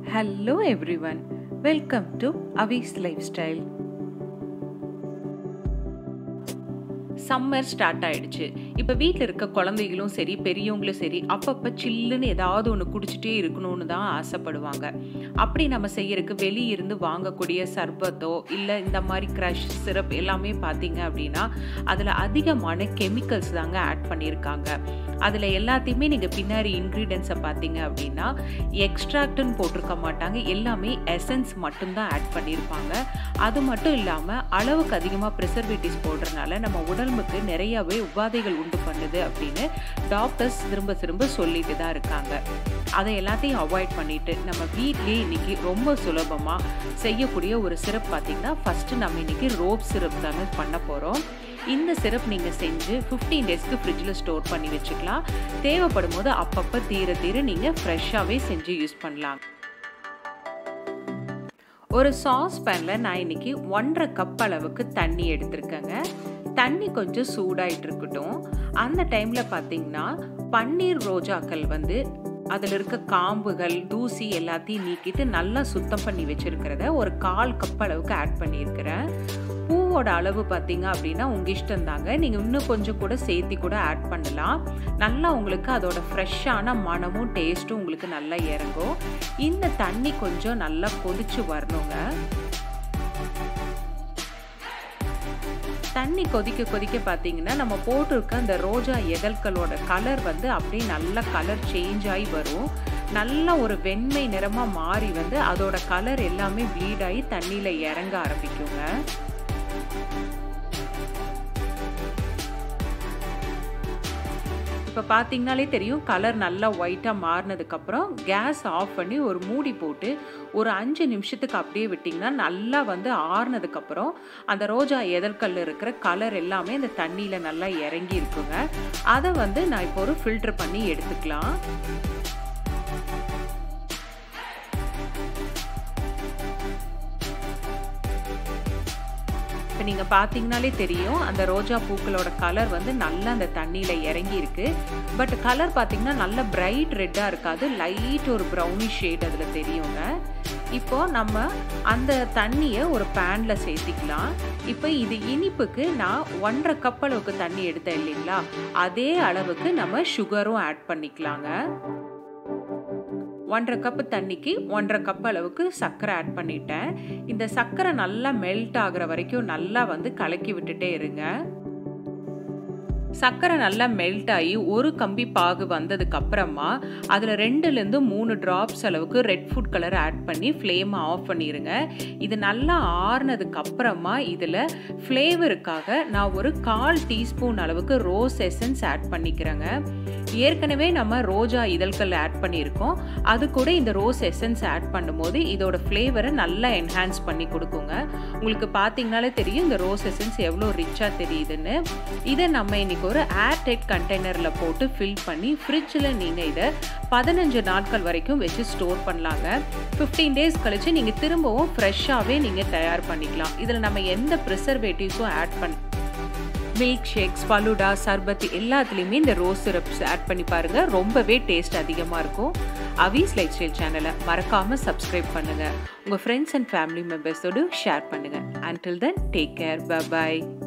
Hello everyone, welcome to Avi's Lifestyle. Summer start ஆயிடுச்சு இப்போ வீட்டில் இருக்க குழந்தைகளும் சரி பெரியவங்களும் சரி அப்பப்போ சில்லுன்னு ஏதாவது ஒன்று குடிச்சிட்டே இருக்கணும்னு தான் ஆசைப்படுவாங்க அப்படி நம்ம செய்யறதுக்கு வெளியே இருந்து வாங்கக்கூடிய சர்பத்தோ இல்லை இந்த மாதிரி க்ரஷ் சிரப் எல்லாமே பார்த்தீங்க அப்படின்னா அதில் அதிகமான கெமிக்கல்ஸ் தாங்க ஆட் பண்ணியிருக்காங்க அதில் எல்லாத்தையுமே நீங்கள் பின்னாடி இன்க்ரீடியன்ஸை பார்த்தீங்க அப்படின்னா எக்ஸ்ட்ராக்ட்னு போட்டிருக்க மாட்டாங்க எல்லாமே எசன்ஸ் மட்டும்தான் ஆட் பண்ணியிருப்பாங்க அது மட்டும் இல்லாமல் அளவுக்கு அதிகமாக ப்ரிசர்வேட்டிவ்ஸ் போடுறதுனால நம்ம உடம்புக்கு நிறையவே உபாதைகள் உண்டு பண்ணுது அப்படின்னு டாக்டர்ஸ் திரும்ப திரும்ப சொல்லிட்டு தான் இருக்காங்க அதை எல்லாத்தையும் அவாய்ட் பண்ணிட்டு நம்ம வீட்லேயே இன்னைக்கு ரொம்ப சுலபமாக செய்யக்கூடிய ஒரு சிரப் பார்த்தீங்கன்னா ஃபஸ்ட்டு நம்ம இன்னைக்கு ரோப் சிரப் தாங்க பண்ண போகிறோம் இந்த சிரப் நீங்கள் செஞ்சு ஃபிஃப்டீன் டேஸ்க்கு ஃப்ரிட்ஜில் ஸ்டோர் பண்ணி வச்சுக்கலாம் தேவைப்படும் போது அப்பப்போ தீர தீர நீங்கள் ஃப்ரெஷ்ஷாகவே செஞ்சு யூஸ் பண்ணலாம் ஒரு சாஸ் பேனில் நான் இன்னைக்கு ஒன்றரை கப் அளவுக்கு தண்ணி எடுத்திருக்கேங்க தண்ணி கொஞ்சம் சூடாயிட்டு இருக்கட்டும் அந்த டைமில் பார்த்தீங்கன்னா பன்னீர் ரோஜாக்கள் வந்து அதில் இருக்க காம்புகள் தூசி எல்லாத்தையும் நீக்கிட்டு நல்லா சுத்தம் பண்ணி வச்சுருக்கிறத ஒரு கால் கப் அளவுக்கு ஆட் பண்ணியிருக்கிறேன் பூவோட அளவு பார்த்தீங்க அப்படின்னா உங்கள் இஷ்டம் தாங்க நீங்கள் இன்னும் கொஞ்சம் கூட சேர்த்தி கூட ஆட் பண்ணலாம் நல்லா உங்களுக்கு அதோட ஃப்ரெஷ்ஷான மனமும் டேஸ்ட்டும் உங்களுக்கு நல்லா இறங்கும் இந்த தண்ணி கொஞ்சம் நல்லா கொதிச்சு வரணுங்க தண்ணி கொதிக்க கொதிக்க பார்த்தீங்கன்னா நம்ம போட்டிருக்க அந்த ரோஜா எதழ்களோட கலர் வந்து அப்படியே நல்ல கலர் சேஞ்ச் ஆகி வரும் நல்ல ஒரு வெண்மை நிறமாக மாறி வந்து அதோட கலர் எல்லாமே ப்ளீட் ஆகி தண்ணியில் இறங்க ஆரம்பிக்குங்க இப்போ பார்த்தீங்கனாலே தெரியும் கலர் நல்லா ஒயிட்டாக மாறினதுக்கப்புறம் கேஸ் ஆஃப் பண்ணி ஒரு மூடி போட்டு ஒரு அஞ்சு நிமிஷத்துக்கு அப்படியே விட்டிங்கன்னா நல்லா வந்து ஆறுனதுக்கப்புறம் அந்த ரோஜா எதற்கல்ல இருக்கிற கலர் எல்லாமே அந்த தண்ணியில் நல்லா இறங்கி இருக்குங்க அதை வந்து நான் இப்போ ஒரு ஃபில்டர் பண்ணி எடுத்துக்கலாம் இப்போ நீங்கள் பார்த்தீங்கனாலே தெரியும் அந்த ரோஜா பூக்களோட கலர் வந்து நல்லா அந்த தண்ணியில் இறங்கி இருக்கு பட் கலர் பார்த்தீங்கன்னா நல்ல பிரைட் ரெட்டாக இருக்காது லைட் ஒரு ப்ரௌனிஷ் ஷேட் அதில் தெரியுங்க இப்போ நம்ம அந்த தண்ணியை ஒரு பேனில் சேர்த்திக்கலாம் இப்போ இது இனிப்புக்கு நான் ஒன்றரை கப் அளவுக்கு தண்ணி எடுத்தேன் இல்லைங்களா அதே அளவுக்கு நம்ம சுகரும் ஆட் பண்ணிக்கலாங்க ஒன்றரை கப்பு தண்ணிக்கு ஒன்றரை கப் அளவுக்கு சர்க்கரை ஆட் பண்ணிட்டேன் இந்த சர்க்கரை நல்லா மெல்ட் ஆகிற வரைக்கும் நல்லா வந்து கலக்கி விட்டுட்டே இருங்க சர்க்கரை நல்லா மெல்ட் ஆகி ஒரு கம்பி பாகு வந்ததுக்கு அப்புறமா அதில் ரெண்டுலேருந்து மூணு ட்ராப்ஸ் அளவுக்கு ரெட் ஃபுட் கலர் ஆட் பண்ணி ஃப்ளேமை ஆஃப் பண்ணிடுங்க இது நல்லா ஆறுனதுக்கு அப்புறமா இதில் ஃப்ளேவருக்காக நான் ஒரு கால் டீஸ்பூன் அளவுக்கு ரோஸ் எசன்ஸ் ஆட் பண்ணிக்கிறேங்க ஏற்கனவே நம்ம ரோஜா இதழ்கள் ஆட் பண்ணியிருக்கோம் அது கூட இந்த ரோஸ் எசன்ஸ் ஆட் பண்ணும்போது இதோட ஃப்ளேவரை நல்லா என்ஹான்ஸ் பண்ணி கொடுக்குங்க உங்களுக்கு பார்த்தீங்கனாலே தெரியும் இந்த ரோஸ் எசன்ஸ் எவ்வளோ ரிச்சாக தெரியுதுன்னு இதை நம்ம இன்னைக்கு ஒரு ஏர் டைட் கண்டெய்னரில் போட்டு ஃபில் பண்ணி ஃப்ரிட்ஜில் நீங்கள் இதை பதினஞ்சு நாட்கள் வரைக்கும் வச்சு ஸ்டோர் பண்ணலாங்க ஃபிஃப்டீன் டேஸ் கழித்து நீங்கள் திரும்பவும் ஃப்ரெஷ்ஷாகவே நீங்கள் தயார் பண்ணிக்கலாம் இதில் நம்ம எந்த ப்ரிசர்வேட்டிவ்ஸும் ஆட் பண்ண மில்க் ஷேக்ஸ் ஃபலூடா சர்பத் எல்லாத்துலேயுமே இந்த ரோஸ் சிரப்ஸ் ஆட் பண்ணி பாருங்கள் ரொம்பவே டேஸ்ட் அதிகமாக இருக்கும் அவீஸ் லைஃப் ஸ்டைல் சேனலை மறக்காமல் சப்ஸ்கிரைப் பண்ணுங்கள் உங்கள் ஃப்ரெண்ட்ஸ் அண்ட் ஃபேமிலி மெம்பர்ஸோடு ஷேர் பண்ணுங்கள் அன்டில் தென் டேக் கேர் பாய்